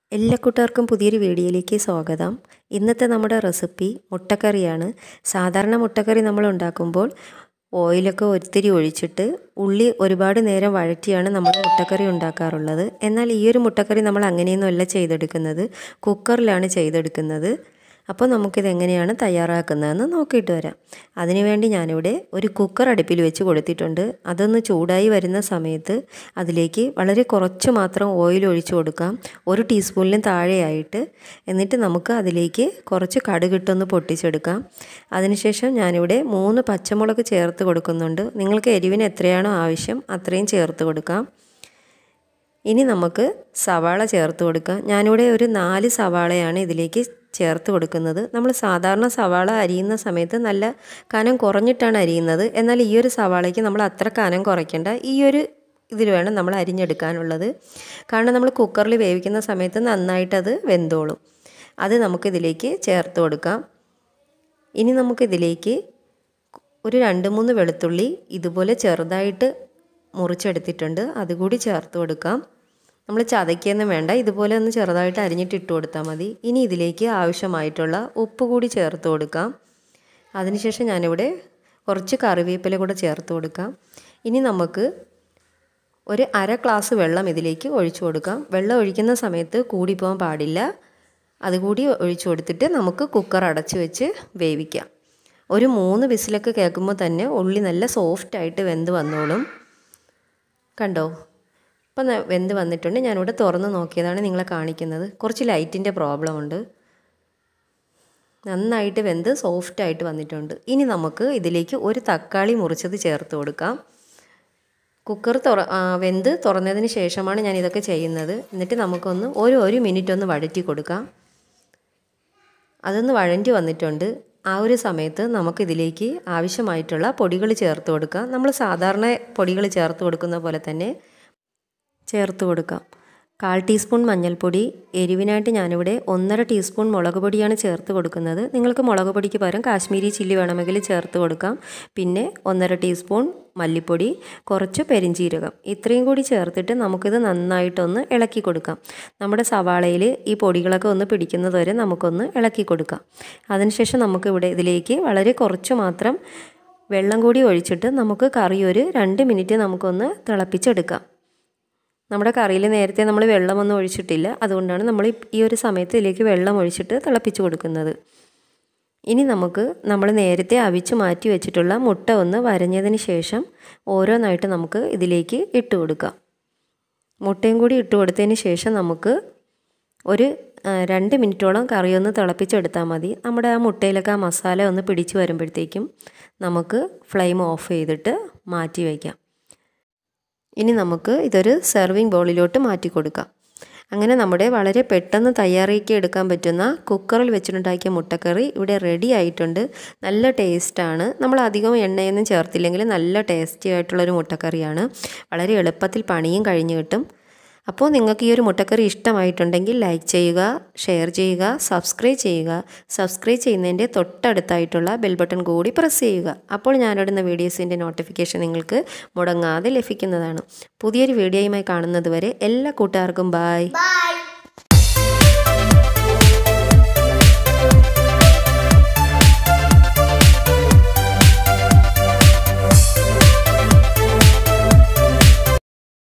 എല്ലാ കൂട്ടുകാർക്കും പുതിയൊരു വീഡിയോയിലേക്ക് സ്വാഗതം ഇന്നത്തെ നമ്മുടെ റെസിപ്പി മുട്ടക്കറിയാണ് സാധാരണ മുട്ടക്കറി നമ്മൾ ഉണ്ടാക്കുമ്പോൾ ഓയിലൊക്കെ ഒത്തിരി ഒഴിച്ചിട്ട് ഉള്ളി ഒരുപാട് നേരം വഴറ്റിയാണ് നമ്മൾ മുട്ടക്കറി ഉണ്ടാക്കാറുള്ളത് എന്നാൽ ഈ ഒരു മുട്ടക്കറി നമ്മൾ അങ്ങനെയൊന്നുമല്ല ചെയ്തെടുക്കുന്നത് കുക്കറിലാണ് ചെയ്തെടുക്കുന്നത് അപ്പോൾ നമുക്കിത് എങ്ങനെയാണ് തയ്യാറാക്കുന്നതെന്ന് നോക്കിയിട്ട് വരാം അതിനുവേണ്ടി ഞാനിവിടെ ഒരു കുക്കർ അടുപ്പിൽ വെച്ച് കൊടുത്തിട്ടുണ്ട് അതൊന്ന് ചൂടായി വരുന്ന സമയത്ത് അതിലേക്ക് വളരെ കുറച്ച് മാത്രം ഓയിൽ ഒഴിച്ചു കൊടുക്കാം ഒരു ടീസ്പൂണിലും താഴെയായിട്ട് എന്നിട്ട് നമുക്ക് അതിലേക്ക് കുറച്ച് കടുകിട്ടൊന്ന് പൊട്ടിച്ചെടുക്കാം അതിനുശേഷം ഞാനിവിടെ മൂന്ന് പച്ചമുളക് ചേർത്ത് കൊടുക്കുന്നുണ്ട് നിങ്ങൾക്ക് എരിവിന് എത്രയാണോ ആവശ്യം അത്രയും ചേർത്ത് കൊടുക്കാം ഇനി നമുക്ക് സവാള ചേർത്ത് കൊടുക്കാം ഞാനിവിടെ ഒരു നാല് സവാളയാണ് ഇതിലേക്ക് ചേർത്ത് കൊടുക്കുന്നത് നമ്മൾ സാധാരണ സവാള അരിയുന്ന സമയത്ത് നല്ല കനം കുറഞ്ഞിട്ടാണ് അരിയുന്നത് എന്നാൽ ഈ ഒരു സവാളയ്ക്ക് നമ്മൾ അത്ര കനം കുറയ്ക്കേണ്ട ഈ ഒരു ഇതിൽ വേണം നമ്മൾ അരിഞ്ഞെടുക്കാനുള്ളത് കാരണം നമ്മൾ കുക്കറിൽ വേവിക്കുന്ന സമയത്ത് നന്നായിട്ടത് വെന്തോളും അത് നമുക്കിതിലേക്ക് ചേർത്ത് കൊടുക്കാം ഇനി നമുക്കിതിലേക്ക് ഒരു രണ്ട് മൂന്ന് വെളുത്തുള്ളി ഇതുപോലെ ചെറുതായിട്ട് മുറിച്ചെടുത്തിട്ടുണ്ട് അതുകൂടി ചേർത്ത് കൊടുക്കാം നമ്മൾ ചതയ്ക്കൊന്നും വേണ്ട ഇതുപോലെ ഒന്ന് ചെറുതായിട്ട് അരിഞ്ഞിട്ട് ഇട്ട് കൊടുത്താൽ മതി ഇനി ഇതിലേക്ക് ആവശ്യമായിട്ടുള്ള ഉപ്പ് കൂടി ചേർത്ത് കൊടുക്കാം അതിനുശേഷം ഞാനിവിടെ കുറച്ച് കറിവേപ്പില കൂടെ ചേർത്ത് കൊടുക്കാം ഇനി നമുക്ക് ഒരു അര ഗ്ലാസ് വെള്ളം ഇതിലേക്ക് ഒഴിച്ചു കൊടുക്കാം വെള്ളം ഒഴിക്കുന്ന സമയത്ത് കൂടിപ്പോകാൻ പാടില്ല അതുകൂടി ഒഴിച്ചു കൊടുത്തിട്ട് നമുക്ക് കുക്കർ അടച്ചു വെച്ച് വേവിക്കാം ഒരു മൂന്ന് വിസിലൊക്കെ കേൾക്കുമ്പോൾ തന്നെ ഉള്ളി നല്ല സോഫ്റ്റായിട്ട് വെന്ത് വന്നോളും കണ്ടോ ഇപ്പം വെന്ത് വന്നിട്ടുണ്ട് ഞാനിവിടെ തുറന്ന് നോക്കിയതാണ് നിങ്ങളെ കാണിക്കുന്നത് കുറച്ച് ലൈറ്റിൻ്റെ പ്രോബ്ലം ഉണ്ട് നന്നായിട്ട് വെന്ത് സോഫ്റ്റായിട്ട് വന്നിട്ടുണ്ട് ഇനി നമുക്ക് ഇതിലേക്ക് ഒരു തക്കാളി മുറിച്ചത് ചേർത്ത് കൊടുക്കാം കുക്കർ തുറ വെന്ത് തുറന്നതിന് ശേഷമാണ് ഞാൻ ഇതൊക്കെ ചെയ്യുന്നത് എന്നിട്ട് നമുക്കൊന്ന് ഒരു ഒരു മിനിറ്റ് ഒന്ന് വഴറ്റി കൊടുക്കാം അതൊന്ന് വഴറ്റി വന്നിട്ടുണ്ട് ആ ഒരു സമയത്ത് നമുക്കിതിലേക്ക് ആവശ്യമായിട്ടുള്ള പൊടികൾ ചേർത്ത് കൊടുക്കാം നമ്മൾ സാധാരണ പൊടികൾ ചേർത്ത് കൊടുക്കുന്ന പോലെ തന്നെ ചേർത്ത് കൊടുക്കാം കാൽ ടീസ്പൂൺ മഞ്ഞൾപ്പൊടി എരിവിനായിട്ട് ഞാനിവിടെ ഒന്നര ടീസ്പൂൺ മുളക് പൊടിയാണ് ചേർത്ത് കൊടുക്കുന്നത് നിങ്ങൾക്ക് മുളക് പൊടിക്ക് പകരം കാശ്മീരി ചില്ലി വേണമെങ്കിൽ ചേർത്ത് കൊടുക്കാം പിന്നെ ഒന്നര ടീസ്പൂൺ മല്ലിപ്പൊടി കുറച്ച് പെരിഞ്ചീരകം ഇത്രയും കൂടി ചേർത്തിട്ട് നമുക്കിത് നന്നായിട്ടൊന്ന് ഇളക്കി കൊടുക്കാം നമ്മുടെ സവാളയിൽ ഈ പൊടികളൊക്കെ ഒന്ന് പിടിക്കുന്നത് വരെ നമുക്കൊന്ന് ഇളക്കി കൊടുക്കാം അതിനുശേഷം നമുക്കിവിടെ ഇതിലേക്ക് വളരെ കുറച്ച് മാത്രം വെള്ളം കൂടി ഒഴിച്ചിട്ട് നമുക്ക് കറി ഒരു രണ്ട് മിനിറ്റ് നമുക്കൊന്ന് തിളപ്പിച്ചെടുക്കാം നമ്മുടെ കറിയിൽ നേരത്തെ നമ്മൾ വെള്ളമൊന്നും ഒഴിച്ചിട്ടില്ല അതുകൊണ്ടാണ് നമ്മൾ ഈ ഒരു സമയത്ത് ഇതിലേക്ക് വെള്ളം ഒഴിച്ചിട്ട് തിളപ്പിച്ച് കൊടുക്കുന്നത് ഇനി നമുക്ക് നമ്മൾ നേരത്തെ അവിച്ച് മാറ്റി വെച്ചിട്ടുള്ള മുട്ട ഒന്ന് വരഞ്ഞതിന് ശേഷം ഓരോന്നായിട്ട് നമുക്ക് ഇതിലേക്ക് ഇട്ട് കൊടുക്കാം മുട്ടയും കൂടി ഇട്ട് കൊടുത്തതിന് ശേഷം നമുക്ക് ഒരു രണ്ട് മിനിറ്റോളം കറി ഒന്ന് തിളപ്പിച്ചെടുത്താൽ മതി നമ്മുടെ ആ മുട്ടയിലൊക്കെ ആ മസാല ഒന്ന് പിടിച്ച് വരുമ്പോഴത്തേക്കും നമുക്ക് ഫ്ലെയിം ഓഫ് ചെയ്തിട്ട് മാറ്റി വയ്ക്കാം ഇനി നമുക്ക് ഇതൊരു സെർവിങ് ബൗളിലോട്ട് മാറ്റി കൊടുക്കാം അങ്ങനെ നമ്മുടെ വളരെ പെട്ടെന്ന് തയ്യാറാക്കി എടുക്കാൻ പറ്റുന്ന കുക്കറിൽ വെച്ചിട്ടുണ്ടാക്കിയ മുട്ടക്കറി ഇവിടെ റെഡി ആയിട്ടുണ്ട് നല്ല ടേസ്റ്റാണ് നമ്മൾ അധികം എണ്ണയൊന്നും ചേർത്തില്ലെങ്കിൽ നല്ല ടേസ്റ്റി ആയിട്ടുള്ളൊരു മുട്ടക്കറിയാണ് വളരെ എളുപ്പത്തിൽ പണിയും കഴിഞ്ഞ് കിട്ടും അപ്പോൾ നിങ്ങൾക്ക് ഈ ഒരു മുട്ടക്കറി ഇഷ്ടമായിട്ടുണ്ടെങ്കിൽ ലൈക്ക് ചെയ്യുക ഷെയർ ചെയ്യുക സബ്സ്ക്രൈബ് ചെയ്യുക സബ്സ്ക്രൈബ് ചെയ്യുന്നതിൻ്റെ തൊട്ടടുത്തായിട്ടുള്ള ബെൽ ബട്ടൺ കൂടി പ്രസ് ചെയ്യുക അപ്പോൾ ഞാനിടുന്ന വീഡിയോസിൻ്റെ നോട്ടിഫിക്കേഷൻ നിങ്ങൾക്ക് മുടങ്ങാതെ ലഭിക്കുന്നതാണ് പുതിയൊരു വീഡിയോയുമായി കാണുന്നത് വരെ എല്ലാ കൂട്ടുകാർക്കും ബായ് Bye.